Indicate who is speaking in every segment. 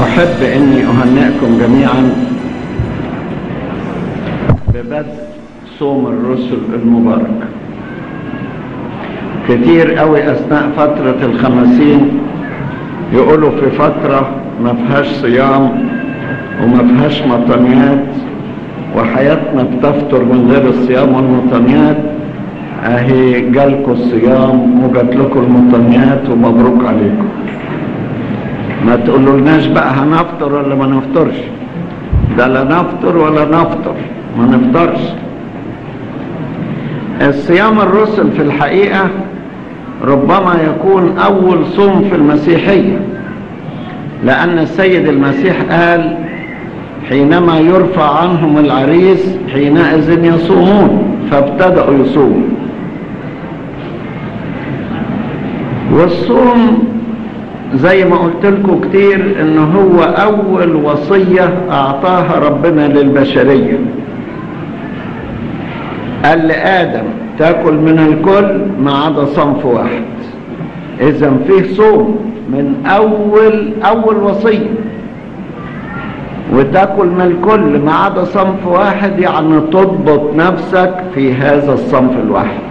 Speaker 1: أحب أني أهنئكم جميعا ببدء صوم الرسل المبارك كتير قوي أثناء فترة الخمسين يقولوا في فترة ما فيهاش صيام وما فيهاش مطنيات وحياتنا بتفتر من غير الصيام والمطنيات اهي جالكم الصيام وجات لكم المطنيات ومبروك عليكم ما تقولولناش بقى هنفطر ولا ما نفطرش ده لا نفطر ولا نفطر ما نفطرش الصيام الرسل في الحقيقة ربما يكون أول صوم في المسيحية لأن السيد المسيح قال حينما يرفع عنهم العريس حينئذ يصومون فابتدأوا يصوموا والصوم زي ما قلت لكم كتير ان هو اول وصية اعطاها ربنا للبشرية قال لآدم تاكل من الكل ما عدا صنف واحد اذا فيه صوم من اول اول وصية وتاكل من الكل ما عدا صنف واحد يعني تضبط نفسك في هذا الصنف الواحد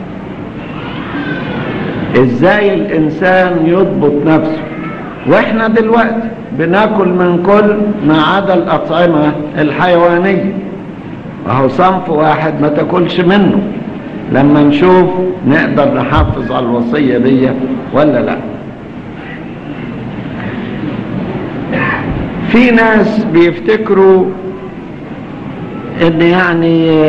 Speaker 1: ازاي الانسان يضبط نفسه واحنا دلوقتي بناكل من كل ما عدا الاطعمه الحيوانيه وهو صنف واحد ما تاكلش منه لما نشوف نقدر نحافظ على الوصيه دي ولا لا في ناس بيفتكروا ان يعني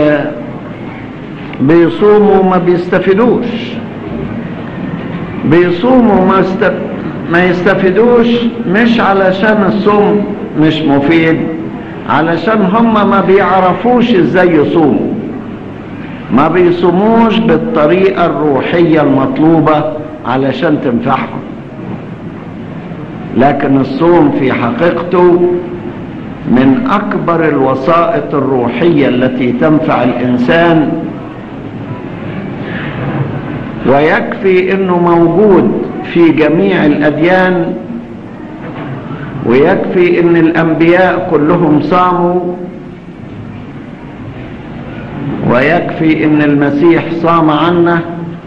Speaker 1: بيصوموا ما بيستفيدوش بيصوموا ما, است... ما يستفيدوش مش علشان الصوم مش مفيد علشان هم ما بيعرفوش ازاي يصوموا ما بيصوموش بالطريقة الروحية المطلوبة علشان تنفعهم لكن الصوم في حقيقته من أكبر الوسائط الروحية التي تنفع الإنسان ويكفي انه موجود في جميع الاديان ويكفي ان الانبياء كلهم صاموا ويكفي ان المسيح صام عنا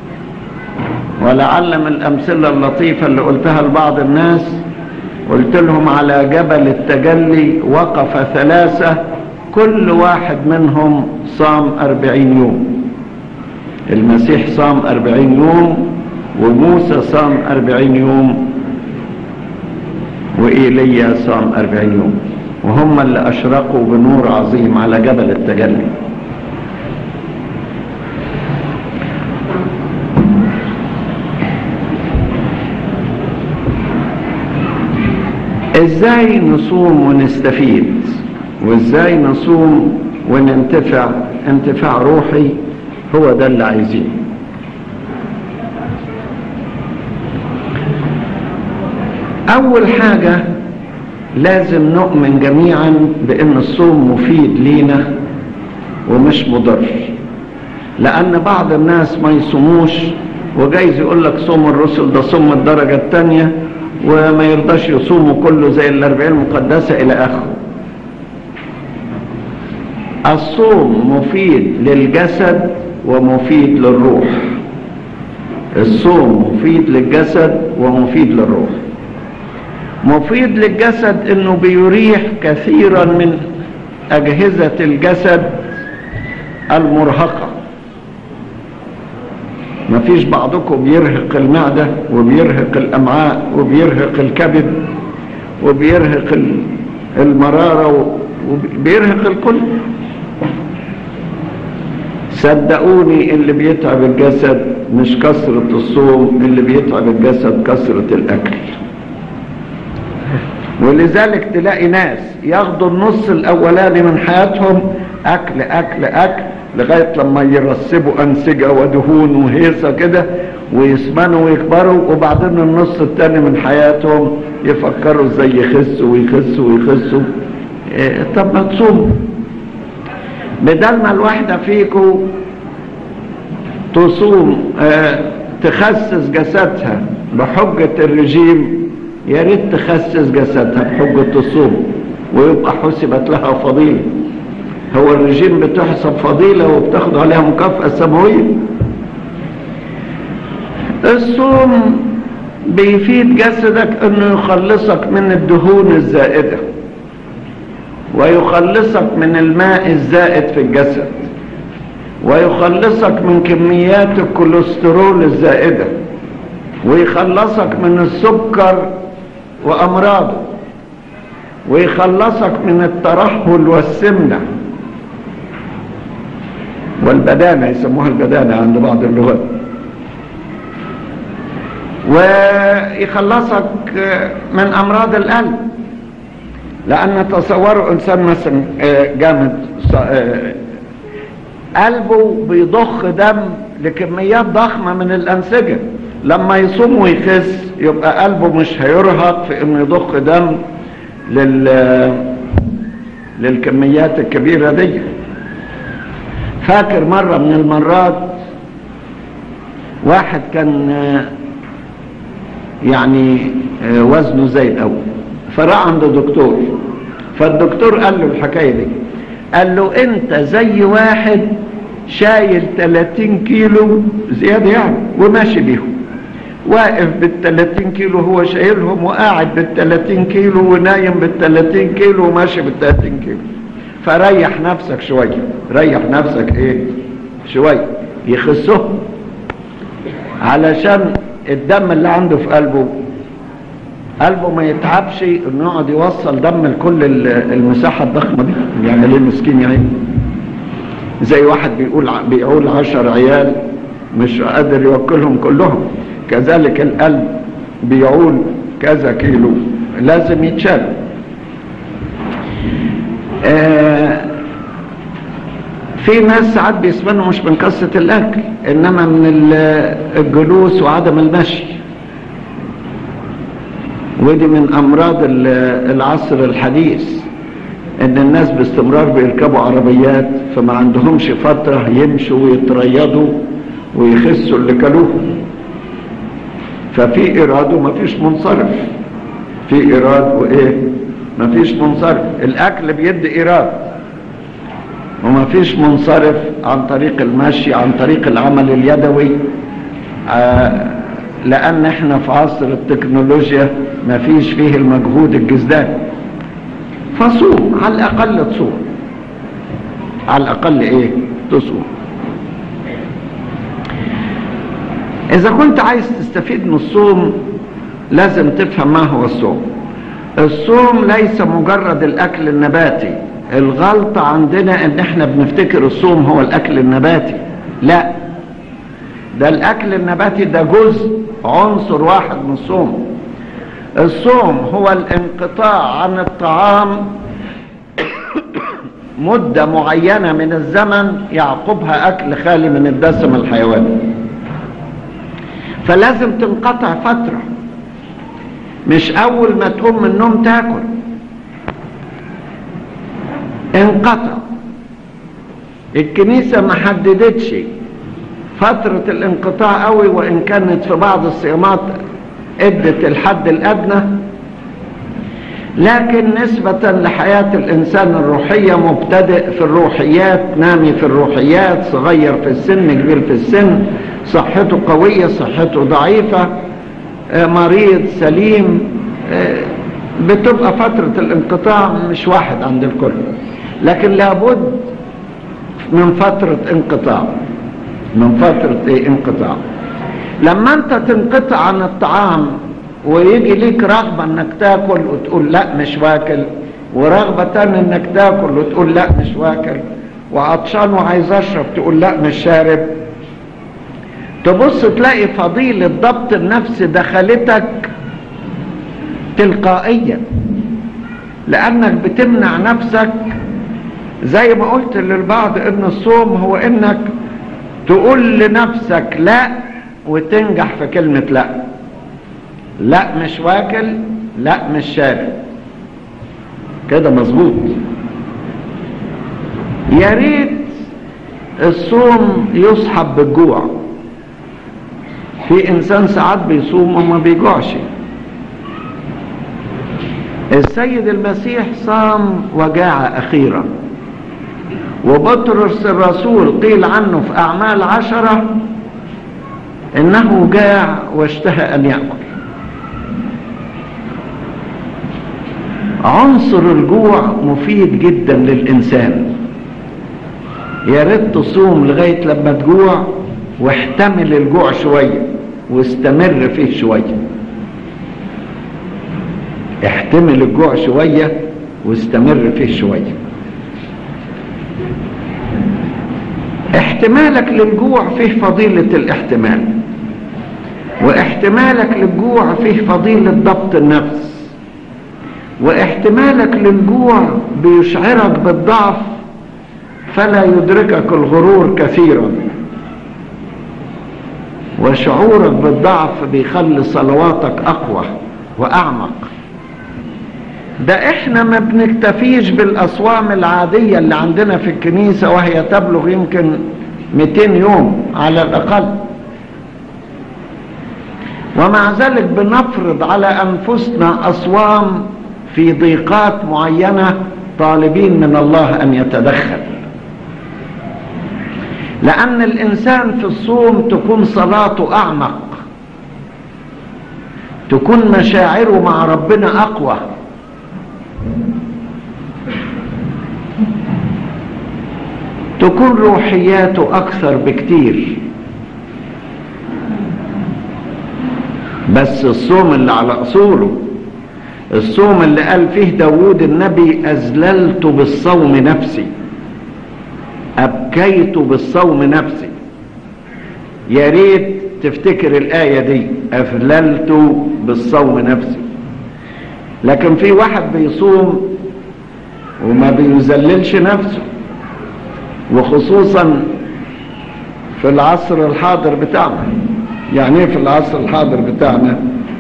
Speaker 1: ولعل من الامثله اللطيفه اللي قلتها لبعض الناس قلت لهم على جبل التجلي وقف ثلاثه كل واحد منهم صام أربعين يوم المسيح صام أربعين يوم وموسى صام أربعين يوم وإيليا صام أربعين يوم وهم اللي أشرقوا بنور عظيم على جبل التجلي ازاي نصوم ونستفيد وازاي نصوم وننتفع انتفاع روحي هو ده اللي عايزينه اول حاجة لازم نؤمن جميعا بان الصوم مفيد لينا ومش مضر لان بعض الناس ما يصوموش وجايز يقول لك صوم الرسل ده صوم الدرجة التانية وما يرضاش يصوموا كله زي الاربعين المقدسة الى اخره الصوم مفيد للجسد ومفيد للروح الصوم مفيد للجسد ومفيد للروح مفيد للجسد انه بيريح كثيرا من اجهزة الجسد المرهقة مفيش بعضكم بيرهق المعدة وبيرهق الامعاء وبيرهق الكبد وبيرهق المرارة وبيرهق الكل صدقوني اللي بيتعب الجسد مش كثرة الصوم اللي بيتعب الجسد كثرة الأكل ولذلك تلاقي ناس ياخدوا النص الأولاني من حياتهم أكل أكل أكل لغاية لما يرسبوا أنسجة ودهون وهيصة كده ويسمنوا ويكبروا وبعدين النص التاني من حياتهم يفكروا ازاي يخسوا ويخسوا ويخسوا إيه طب ما تصوموا بدل ما الواحدة فيكم تصوم آه تخسس جسدها بحجة الرجيم يا ريت تخسس جسدها بحجة الصوم ويبقى حسبت لها فضيلة هو الرجيم بتحسب فضيلة وبتاخد عليها مكافأة سماوية الصوم بيفيد جسدك انه يخلصك من الدهون الزائدة ويخلصك من الماء الزائد في الجسد ويخلصك من كميات الكوليسترول الزائدة ويخلصك من السكر وأمراضه ويخلصك من الترهل والسمنة والبدانة يسموها البدانة عند بعض اللغات ويخلصك من أمراض القلب لأن تصوروا إنسان مثلا جامد قلبه بيضخ دم لكميات ضخمة من الأنسجة لما يصوم ويخس يبقى قلبه مش هيرهق في انه يضخ دم لل للكميات الكبيرة دي فاكر مرة من المرات واحد كان يعني وزنه زايد قوي فراح عند دكتور فالدكتور قال له الحكاية دي قال له انت زي واحد شايل 30 كيلو زيادة يعني وماشي بيهم واقف بال 30 كيلو هو شايلهم وقاعد بال 30 كيلو ونايم بال 30 كيلو وماشي بال 30 كيلو فريح نفسك شوية ريح نفسك ايه شوية يخسهم علشان الدم اللي عنده في قلبه قلبه ما يتعبش انه يقعد يوصل دم لكل المساحة الضخمة دي يعني ليه مسكين يعني زي واحد بيقول بيقول عشر عيال مش قادر يوكلهم كلهم كذلك القلب بيعول كذا كيلو لازم يتشال آه في ناس ساعات بيسمنوا مش من قصة الأكل إنما من الجلوس وعدم المشي ودي من أمراض العصر الحديث إن الناس باستمرار بيركبوا عربيات فما عندهمش فترة يمشوا ويتريضوا ويخسوا اللي كلوه ففي إيراد ومفيش منصرف في إيراد وإيه مفيش منصرف الأكل بيدي إيراد ومفيش منصرف عن طريق المشي عن طريق العمل اليدوي آه لأن احنا في عصر التكنولوجيا مفيش فيه المجهود الجسداني فصوم على الأقل تصوم على الأقل إيه تصوم إذا كنت عايز تستفيد من الصوم لازم تفهم ما هو الصوم الصوم ليس مجرد الأكل النباتي الغلطة عندنا ان احنا بنفتكر الصوم هو الأكل النباتي لا ده الأكل النباتي ده جزء عنصر واحد من الصوم الصوم هو الانقطاع عن الطعام مدة معينة من الزمن يعقبها أكل خالي من الدسم الحيواني فلازم تنقطع فترة مش أول ما تقوم من النوم تاكل انقطع الكنيسة ما حددتش فترة الانقطاع قوي وإن كانت في بعض الصيامات ادت الحد الأدنى لكن نسبة لحياة الإنسان الروحية مبتدئ في الروحيات نامي في الروحيات صغير في السن كبير في السن صحته قوية صحته ضعيفة مريض سليم بتبقى فترة الانقطاع مش واحد عند الكل لكن لابد من فترة انقطاع من فترة ايه انقطاع لما انت تنقطع عن الطعام ويجي ليك رغبة انك تاكل وتقول لا مش واكل ورغبة تانية انك تاكل وتقول لا مش واكل وعطشان وعايز اشرب تقول لا مش شارب تبص تلاقي فضيلة ضبط النفس دخلتك تلقائيا لانك بتمنع نفسك زي ما قلت للبعض ان الصوم هو انك تقول لنفسك لا وتنجح في كلمة لا لا مش واكل لا مش شارب كده مظبوط يا ريت الصوم يصحب بالجوع في انسان ساعات بيصوم وما بيجوعش السيد المسيح صام وجاع أخيرا وبطرس الرسول قيل عنه في أعمال عشرة إنه جاع واشتهى أن يأكل عنصر الجوع مفيد جدا للإنسان يا ريت تصوم لغاية لما تجوع واحتمل الجوع شوية واستمر فيه شوية احتمل الجوع شوية واستمر فيه شوية احتمالك للجوع فيه فضيلة الاحتمال واحتمالك للجوع فيه فضيلة ضبط النفس واحتمالك للجوع بيشعرك بالضعف فلا يدركك الغرور كثيرا وشعورك بالضعف بيخلي صلواتك اقوى واعمق ده احنا ما بنكتفيش بالاصوام العادية اللي عندنا في الكنيسة وهي تبلغ يمكن 200 يوم على الاقل ومع ذلك بنفرض على انفسنا اصوام في ضيقات معينة طالبين من الله ان يتدخل لان الانسان في الصوم تكون صلاته اعمق تكون مشاعره مع ربنا اقوى تكون روحياته اكثر بكتير بس الصوم اللي على اصوله الصوم اللي قال فيه داود النبي اذللت بالصوم نفسي ابكيت بالصوم نفسي يا ريت تفتكر الايه دي اذللت بالصوم نفسي لكن في واحد بيصوم وما بيذللش نفسه وخصوصا في العصر الحاضر بتاعنا يعني ايه في العصر الحاضر بتاعنا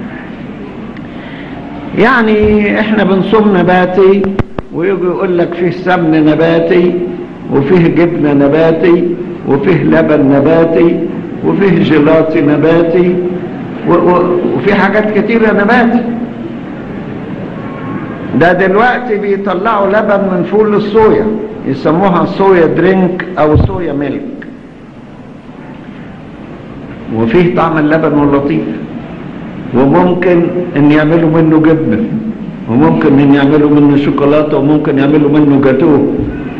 Speaker 1: يعني احنا بنصوم نباتي ويجي يقول لك فيه سمن نباتي وفيه جبنه نباتي وفيه لبن نباتي وفيه جيلاتي نباتي وفي حاجات كتيره نباتي ده دلوقتي بيطلعوا لبن من فول الصويا يسموها صويا درينك او صويا ميلك وفيه طعم اللبن اللطيف وممكن ان يعملوا منه جبنه وممكن ان يعملوا منه شوكولاته وممكن يعملوا منه جاتوه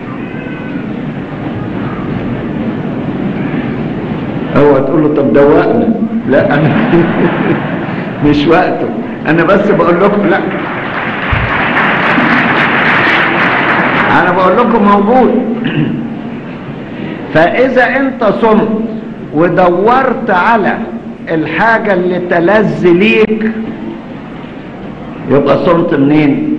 Speaker 1: اوعى تقول له طب دوقنا لا انا مش وقته انا بس بقول لكم لا انا بقول لكم موجود فاذا انت صمت ودورت على الحاجة اللي تلذ ليك يبقى صمت منين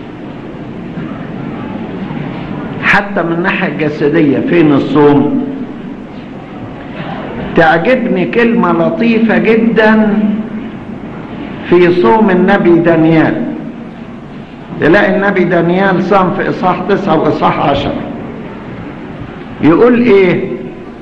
Speaker 1: حتى من الناحية الجسدية فين الصوم تعجبني كلمة لطيفة جدا في صوم النبي دانيال تلاقي النبي دانيال صام في إصحاح تسعة وإصحاح عشرة يقول إيه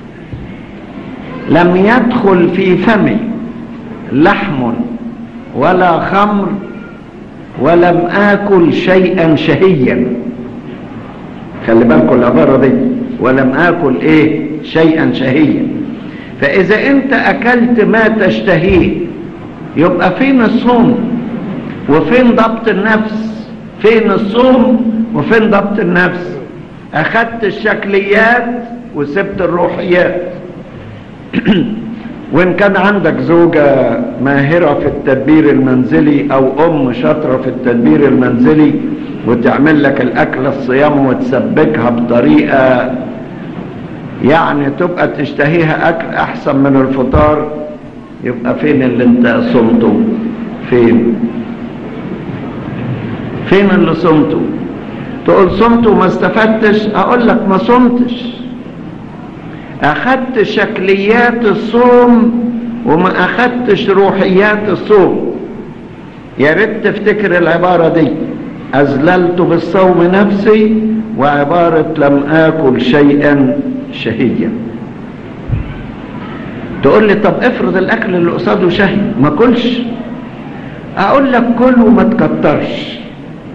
Speaker 1: لم يدخل في فمي لحم ولا خمر ولم آكل شيئا شهيا خلي بالكم العبارة دي ولم آكل إيه شيئا شهيا فإذا أنت أكلت ما تشتهيه يبقى فين الصوم وفين ضبط النفس فين الصوم وفين ضبط النفس أخذت الشكليات وسبت الروحيات وإن كان عندك زوجة ماهرة في التدبير المنزلي أو أم شاطرة في التدبير المنزلي وتعمل لك الأكل الصيام وتسبكها بطريقة يعني تبقى تشتهيها أكل أحسن من الفطار يبقى فين اللي انت صمته فين فين اللي صمته تقول صمت وما استفدتش اقول لك ما صمتش اخدت شكليات الصوم وما اخدتش روحيات الصوم يا ريت تفتكر العبارة دي اذللت بالصوم نفسي وعبارة لم اكل شيئا شهيا تقول لي طب افرض الاكل اللي قصاده شهي ما كلش اقول لك كل وما تكترش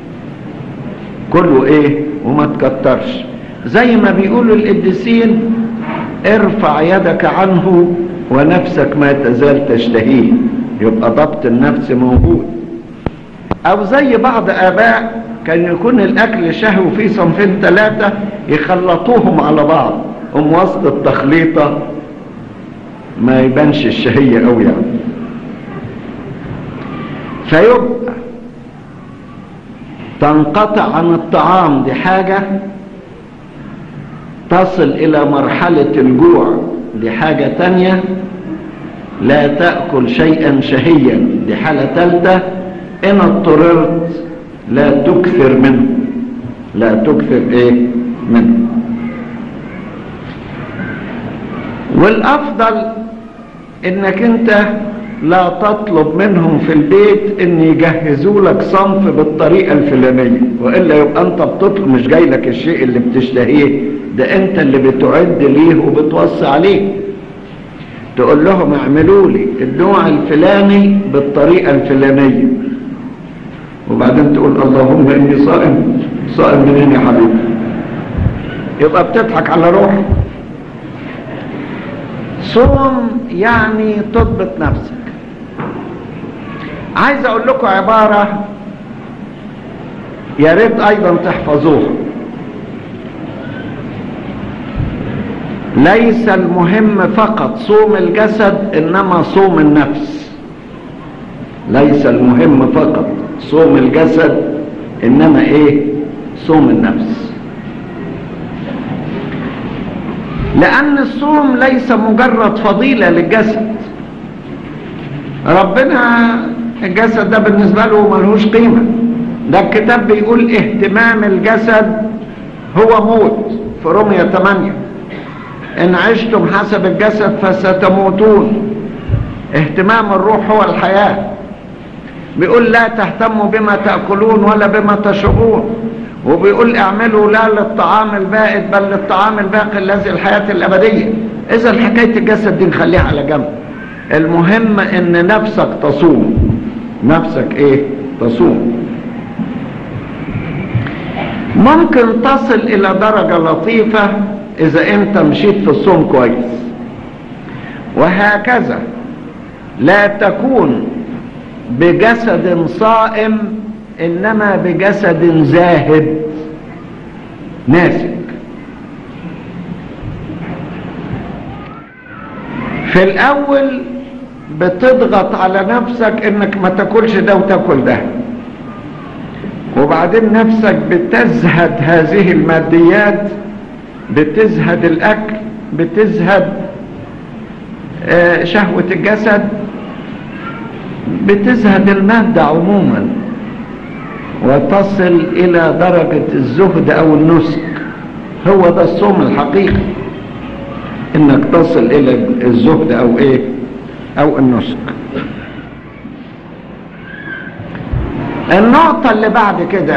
Speaker 1: كله ايه وما تكترش زي ما بيقولوا القديسين ارفع يدك عنه ونفسك ما تزال تشتهيه يبقى ضبط النفس موجود او زي بعض اباء كان يكون الاكل شهي وفيه صنفين ثلاثة يخلطوهم على بعض ام وسط التخليطة ما يبانش الشهية قوي يعني فيبقى تنقطع عن الطعام دي حاجة تصل الى مرحلة الجوع دي حاجة تانية لا تأكل شيئا شهيا دي حالة ثالثة إن اضطررت لا تكثر منه لا تكثر إيه منه والأفضل إنك أنت لا تطلب منهم في البيت إن يجهزوا لك صنف بالطريقة الفلانية وإلا يبقى أنت بتطلب مش جاي لك الشيء اللي بتشتهيه ده أنت اللي بتعد ليه وبتوصي عليه تقول لهم اعملوا لي النوع الفلاني بالطريقة الفلانية وبعدين تقول اللهم اني صائم صائم منين يا حبيبي يبقى بتضحك على روحك صوم يعني تضبط نفسك عايز اقول لكم عبارة يا ريت ايضا تحفظوها ليس المهم فقط صوم الجسد انما صوم النفس ليس المهم فقط صوم الجسد انما ايه صوم النفس لان الصوم ليس مجرد فضيلة للجسد ربنا الجسد ده بالنسبة له ملهوش قيمة ده الكتاب بيقول اهتمام الجسد هو موت في رومية 8 إن عشتم حسب الجسد فستموتون اهتمام الروح هو الحياة بيقول لا تهتموا بما تأكلون ولا بما تشربون وبيقول اعملوا لا للطعام البائد بل للطعام الباقي الذي الحياة الأبدية إذا حكاية الجسد دي نخليها على جنب المهم إن نفسك تصوم نفسك إيه تصوم ممكن تصل إلى درجة لطيفة إذا أنت مشيت في الصوم كويس وهكذا لا تكون بجسد صائم إنما بجسد زاهد ناسك في الأول بتضغط على نفسك إنك ما تاكلش ده وتاكل ده وبعدين نفسك بتزهد هذه الماديات بتزهد الأكل بتزهد شهوة الجسد بتزهد المادة عموما وتصل إلى درجة الزهد أو النسك هو ده الصوم الحقيقي إنك تصل إلى الزهد أو إيه أو النسك النقطة اللي بعد كده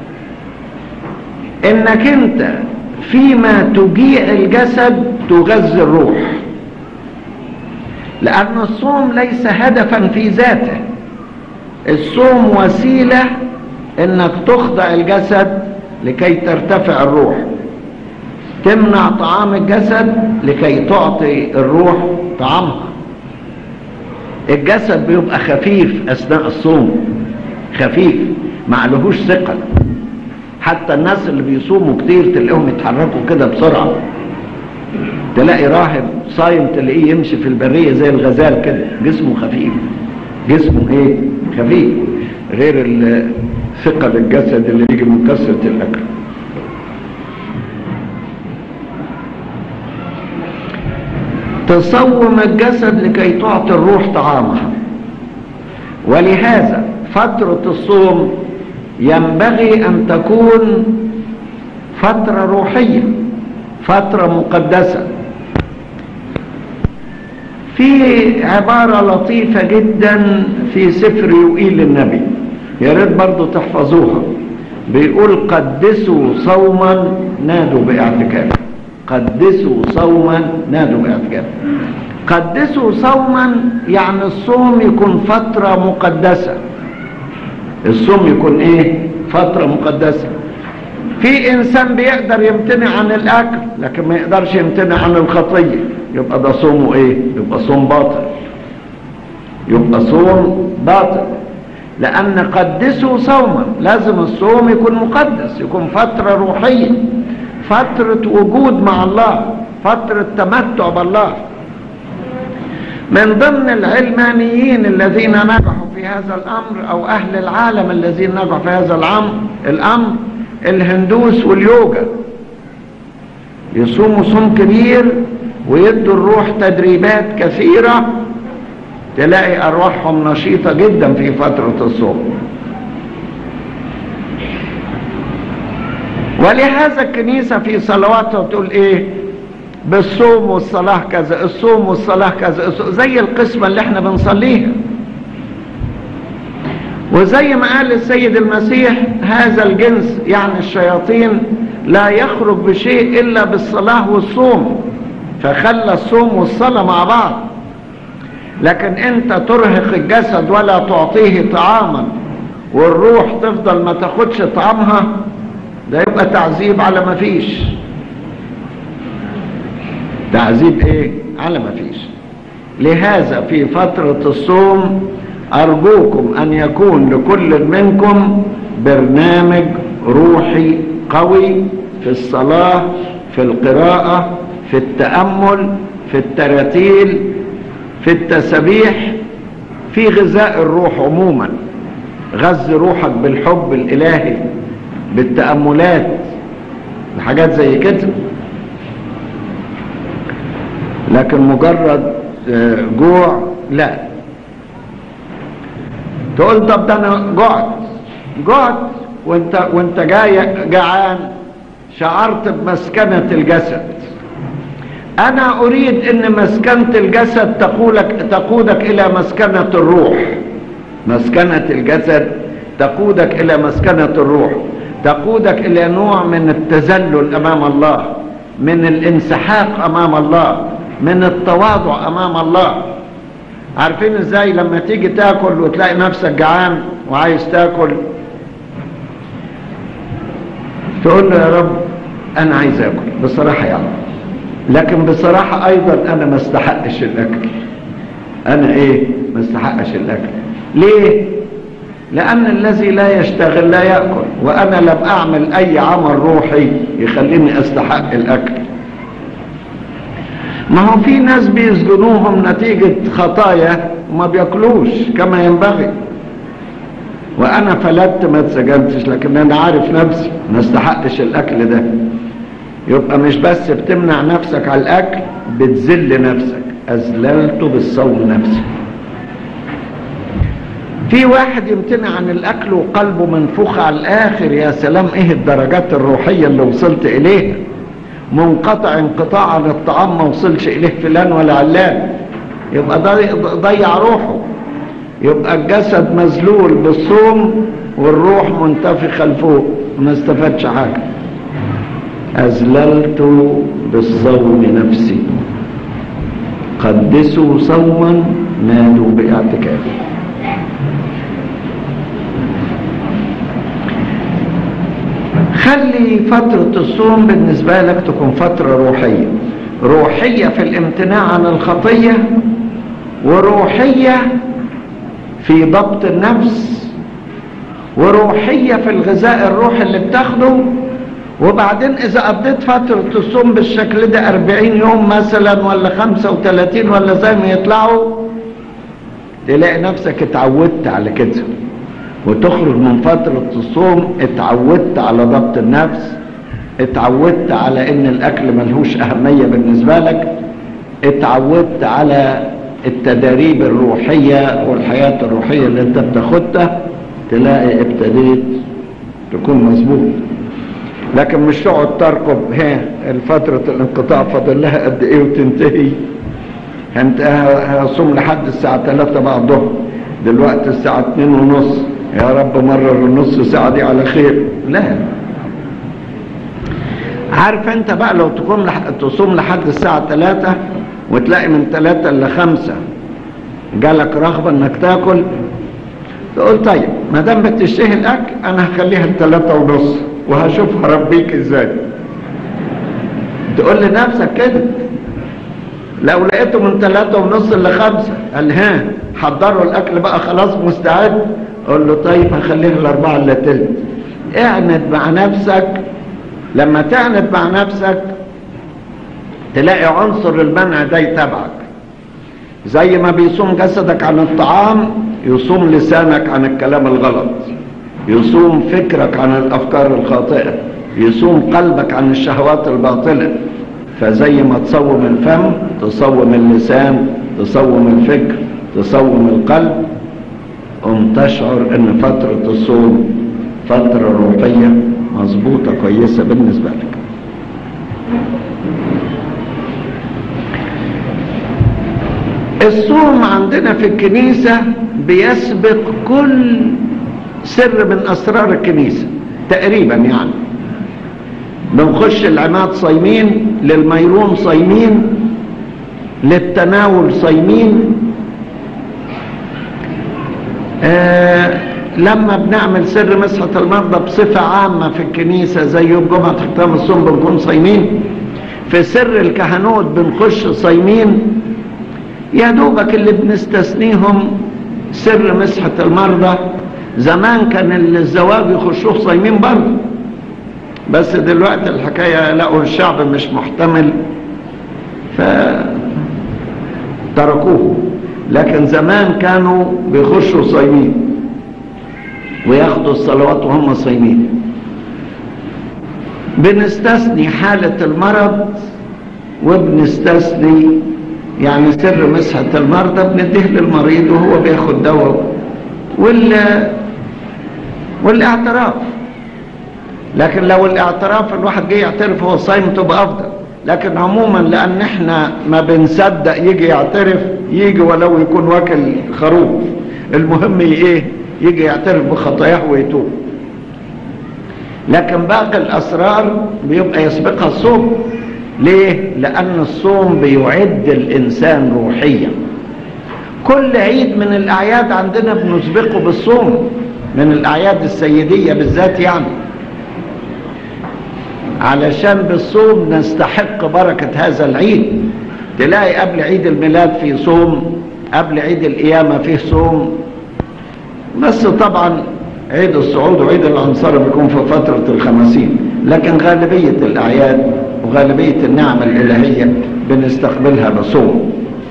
Speaker 1: إنك أنت فيما تجيع الجسد تغذي الروح لأن الصوم ليس هدفا في ذاته الصوم وسيلة انك تخضع الجسد لكي ترتفع الروح تمنع طعام الجسد لكي تعطي الروح طعامها الجسد بيبقى خفيف اثناء الصوم خفيف معلهوش ثقل حتى الناس اللي بيصوموا كتير تلاقيهم يتحركوا كده بسرعه تلاقي راهب صايم تلاقيه يمشي في البريه زي الغزال كده جسمه خفيف جسمه ايه خفيف غير ثقل الجسد اللي يجي من كثره الاكل تصوم الجسد لكي تعطي الروح طعامها ولهذا فترة الصوم ينبغي أن تكون فترة روحية فترة مقدسة في عبارة لطيفة جدا في سفر يوئيل النبي يا ريت برضه تحفظوها بيقول قدسوا صوما نادوا باعتكاف قدسوا صوما نادوا باعتكاف قدسوا صوما يعني الصوم يكون فترة مقدسة الصوم يكون ايه فترة مقدسة في انسان بيقدر يمتنع عن الاكل لكن ما يقدرش يمتنع عن الخطيه يبقى ده صومه ايه يبقى صوم باطل يبقى صوم باطل لان قدسوا صوما لازم الصوم يكون مقدس يكون فتره روحيه فتره وجود مع الله فتره تمتع بالله من ضمن العلمانيين الذين نجحوا في هذا الامر او اهل العالم الذين نجحوا في هذا الامر الامر الهندوس واليوجا يصوموا صوم كبير ويدوا الروح تدريبات كثيرة تلاقي أرواحهم نشيطة جدا في فترة الصوم ولهذا الكنيسة في صلواتها تقول ايه بالصوم والصلاة كذا الصوم والصلاة كذا زي القسمة اللي احنا بنصليها وزي ما قال السيد المسيح هذا الجنس يعني الشياطين لا يخرج بشيء إلا بالصلاة والصوم فخلى الصوم والصلاة مع بعض لكن انت ترهق الجسد ولا تعطيه طعاما والروح تفضل ما تاخدش طعامها ده يبقى تعذيب على ما فيش تعذيب ايه على ما فيش لهذا في فترة الصوم أرجوكم أن يكون لكل منكم برنامج روحي قوي في الصلاة في القراءة في التأمل في التراتيل في التسبيح في غذاء الروح عموما غذي روحك بالحب الإلهي بالتأملات حاجات زي كده لكن مجرد جوع لا تقول طب ده انا جعت جعت وانت وانت جاي جعان شعرت بمسكنة الجسد انا اريد ان مسكنة الجسد تقولك تقودك الى مسكنة الروح مسكنة الجسد تقودك الى مسكنة الروح تقودك الى نوع من التذلل امام الله من الانسحاق امام الله من التواضع امام الله عارفين ازاي لما تيجي تاكل وتلاقي نفسك جعان وعايز تاكل تقول له يا رب انا عايز اكل بصراحه يعني لكن بصراحه ايضا انا ما استحقش الاكل انا ايه ما استحقش الاكل ليه لان الذي لا يشتغل لا ياكل وانا لم اعمل اي عمل روحي يخليني استحق الاكل ما هو في ناس بيسجنوهم نتيجة خطايا وما بياكلوش كما ينبغي وانا فلت ما اتسجنتش لكن انا عارف نفسي ما استحقش الاكل ده يبقى مش بس بتمنع نفسك على الاكل بتذل نفسك اذللت بالصوم نفسي في واحد يمتنع عن الاكل وقلبه منفوخ على الاخر يا سلام ايه الدرجات الروحية اللي وصلت اليها منقطع انقطاع عن الطعام ما وصلش اليه فلان ولا علان يبقى ضيع روحه يبقى الجسد مذلول بالصوم والروح منتفخه لفوق ما استفادش حاجه اذللت بالصوم نفسي قدسوا صوما مالوا باعتكاف خلي فترة الصوم بالنسبة لك تكون فترة روحية روحية في الامتناع عن الخطية وروحية في ضبط النفس وروحية في الغذاء الروحي اللي بتاخده وبعدين إذا قضيت فترة الصوم بالشكل ده 40 يوم مثلا ولا 35 ولا زي ما يطلعوا تلاقي نفسك اتعودت على كده وتخرج من فترة الصوم اتعودت على ضبط النفس اتعودت على ان الاكل ملهوش اهمية بالنسبة لك اتعودت على التداريب الروحية والحياة الروحية اللي انت بتاخدها تلاقي ابتديت تكون مظبوط لكن مش تقعد ترقب ها الفترة الانقطاع فاضل لها قد ايه وتنتهي انت هصوم لحد الساعة 3 بعد الظهر دلوقتي الساعة 2 ونص يا رب مرر النص ساعة دي على خير لا عارف انت بقى لو تقوم لح... تصوم لحد الساعة 3 وتلاقي من 3 ل 5 جالك رغبة انك تاكل تقول طيب ما دام بتشتهي الاكل انا هخليها لثلاثة ونص وهشوف هربيك ازاي تقول لنفسك كده لو لقيته من ثلاثة ونص لخمسة قال ها حضروا الأكل بقى خلاص مستعد قول له طيب هخليه الأربعة إلا تلت اعند مع نفسك لما تعند مع نفسك تلاقي عنصر المنع ده يتابعك زي ما بيصوم جسدك عن الطعام يصوم لسانك عن الكلام الغلط يصوم فكرك عن الأفكار الخاطئة يصوم قلبك عن الشهوات الباطلة فزي ما تصوم الفم تصوم اللسان تصوم الفكر تصوم القلب قم تشعر ان فترة الصوم فترة روحية مظبوطة كويسة بالنسبة لك الصوم عندنا في الكنيسة بيسبق كل سر من أسرار الكنيسة تقريبا يعني بنخش العماد صايمين للميرون صايمين للتناول صايمين آه لما بنعمل سر مسحة المرضى بصفة عامة في الكنيسة زي يوم جمعة ختام الصوم بنكون صايمين في سر الكهنوت بنخش صايمين يا دوبك اللي بنستثنيهم سر مسحة المرضى زمان كان الزواج يخشوه صايمين برضه بس دلوقتي الحكاية لقوا الشعب مش محتمل فتركوه لكن زمان كانوا بيخشوا صايمين وياخدوا الصلوات وهم صايمين بنستثني حالة المرض وبنستثني يعني سر مسحة المرضى بنديه للمريض وهو بياخد دواء وال والاعتراف لكن لو الاعتراف الواحد جه يعترف هو صايم تبقى افضل لكن عموما لان احنا ما بنصدق يجي يعترف يجي ولو يكون واكل خروف المهم ايه يجي يعترف بخطاياه ويتوب لكن باقي الاسرار بيبقى يسبقها الصوم ليه لان الصوم بيعد الانسان روحيا كل عيد من الاعياد عندنا بنسبقه بالصوم من الاعياد السيديه بالذات يعني علشان بالصوم نستحق بركة هذا العيد تلاقي قبل عيد الميلاد في صوم قبل عيد القيامة فيه صوم بس طبعا عيد الصعود وعيد الأنصار بيكون في فترة الخمسين لكن غالبية الأعياد وغالبية النعم الإلهية بنستقبلها بصوم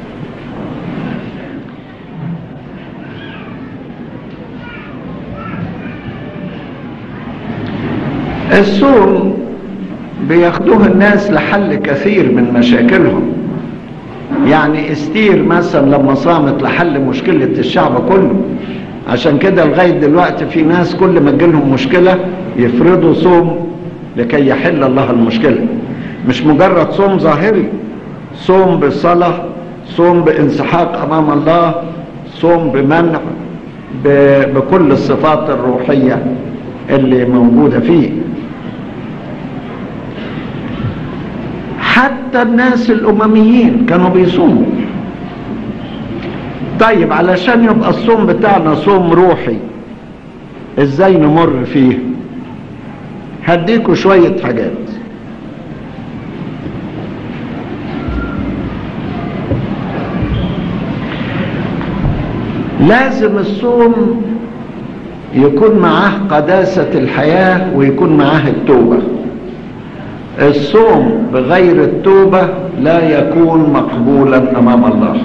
Speaker 1: الصوم بياخدوه الناس لحل كثير من مشاكلهم يعني استير مثلا لما صامت لحل مشكلة الشعب كله عشان كده لغاية دلوقتي في ناس كل ما تجيلهم مشكلة يفرضوا صوم لكي يحل الله المشكلة مش مجرد صوم ظاهري صوم بصلاة صوم بانسحاق أمام الله صوم بمنع بكل الصفات الروحية اللي موجودة فيه حتى الناس الأمميين كانوا بيصوموا طيب علشان يبقى الصوم بتاعنا صوم روحي ازاي نمر فيه هديكوا شوية حاجات لازم الصوم يكون معاه قداسة الحياة ويكون معاه التوبة الصوم بغير التوبة لا يكون مقبولا أمام الله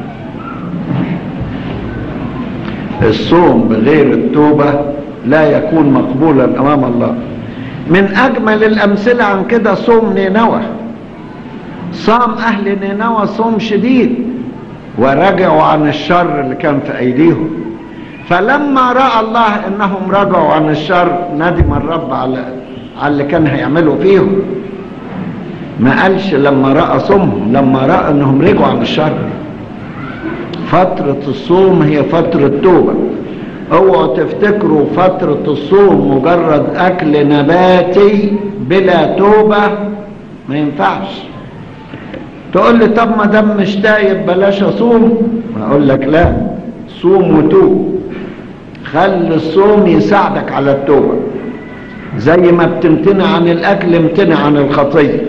Speaker 1: الصوم بغير التوبة لا يكون مقبولا أمام الله من أجمل الأمثلة عن كده صوم نينوى صام أهل نينوى صوم شديد ورجعوا عن الشر اللي كان في أيديهم فلما رأى الله أنهم رجعوا عن الشر ندم الرب على على اللي كان هيعملوا فيهم ما قالش لما رأى صومهم لما رأى أنهم رجعوا عن الشر فترة الصوم هي فترة توبة اوعوا تفتكروا فترة الصوم مجرد اكل نباتي بلا توبة ما ينفعش تقول لي طب ما دام مش تايب بلاش اصوم اقول لك لا صوم وتوب خلي الصوم يساعدك على التوبة زي ما بتمتنع عن الاكل امتنع عن الخطيه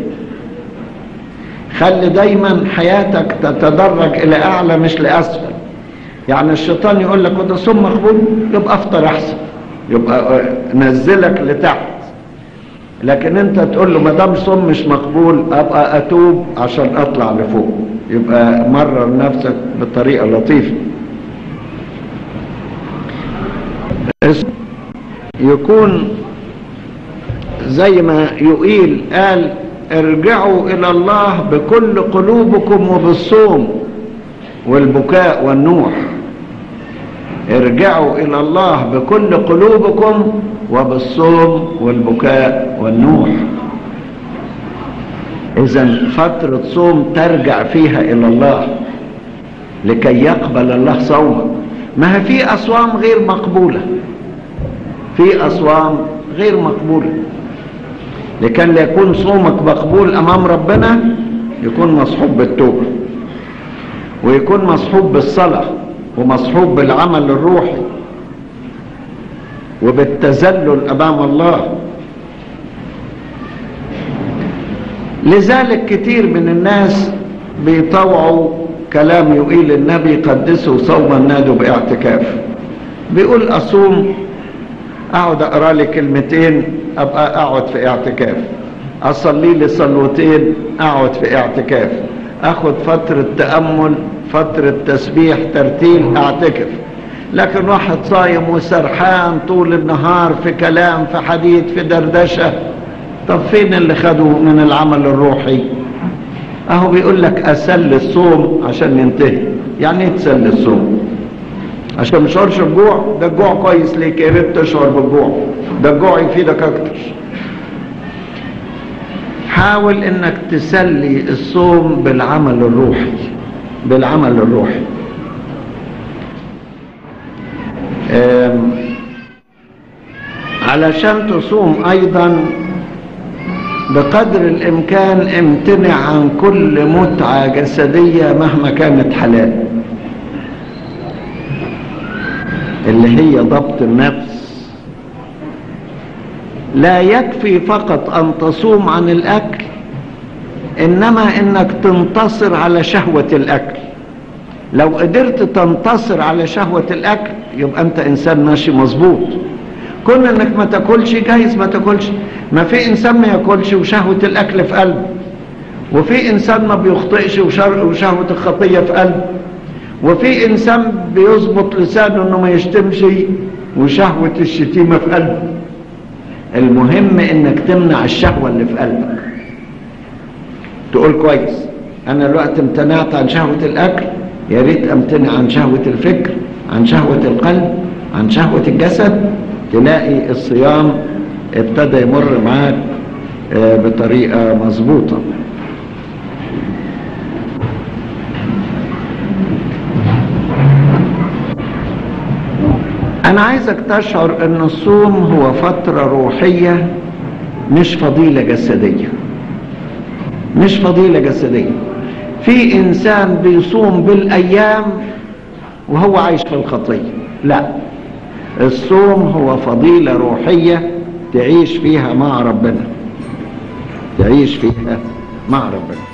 Speaker 1: خلي دايما حياتك تتدرج الى اعلى مش لاسفل يعني الشيطان يقول لك وده صوم مقبول يبقى افطر احسن يبقى نزلك لتحت لكن انت تقول له ما دام صوم مش مقبول ابقى اتوب عشان اطلع لفوق يبقى مرر نفسك بطريقه لطيفه يكون زي ما يقيل قال ارجعوا الى الله بكل قلوبكم وبالصوم والبكاء والنوح ارجعوا الى الله بكل قلوبكم وبالصوم والبكاء والنوح اذا فترة صوم ترجع فيها الى الله لكي يقبل الله صومك ما هي في اصوام غير مقبولة في اصوام غير مقبولة لكي يكون صومك مقبول امام ربنا يكون مصحوب بالتوبة ويكون مصحوب بالصلاة ومصحوب بالعمل الروحي وبالتذلل امام الله لذلك كتير من الناس بيطوعوا كلام يقيل النبي قدسوا صوما نادوا باعتكاف بيقول اصوم اقعد اقرا لي كلمتين ابقى اقعد في اعتكاف اصلي لي صلوتين اقعد في اعتكاف اخد فترة تأمل فترة تسبيح ترتيل اعتكف لكن واحد صايم وسرحان طول النهار في كلام في حديث في دردشة طب فين اللي خدوا من العمل الروحي اهو بيقول لك اسل الصوم عشان ينتهي يعني ايه تسل الصوم عشان ما تشعرش بجوع ده الجوع كويس ليك يا ريت تشعر بالجوع ده الجوع يفيدك اكتر حاول انك تسلي الصوم بالعمل الروحي بالعمل الروحي علشان تصوم ايضا بقدر الامكان امتنع عن كل متعة جسدية مهما كانت حلال اللي هي ضبط النفس لا يكفي فقط ان تصوم عن الاكل انما انك تنتصر على شهوة الاكل لو قدرت تنتصر على شهوة الاكل يبقى انت انسان ماشي مظبوط كون انك ما تاكلش جايز ما تاكلش ما في انسان ما ياكلش وشهوة الاكل في قلبه وفي انسان ما بيخطئش وشهوة الخطية في قلبه وفي انسان بيظبط لسانه انه ما يشتمش وشهوة الشتيمة في قلبه المهم انك تمنع الشهوة اللي في قلبك تقول كويس انا الوقت امتنعت عن شهوة الاكل يا ريت امتنع عن شهوة الفكر عن شهوة القلب عن شهوة الجسد تلاقي الصيام ابتدى يمر معاك بطريقة مظبوطة انا عايزك تشعر ان الصوم هو فترة روحية مش فضيلة جسدية مش فضيلة جسدية في انسان بيصوم بالايام وهو عايش في الخطية لا الصوم هو فضيلة روحية تعيش فيها مع ربنا تعيش فيها مع ربنا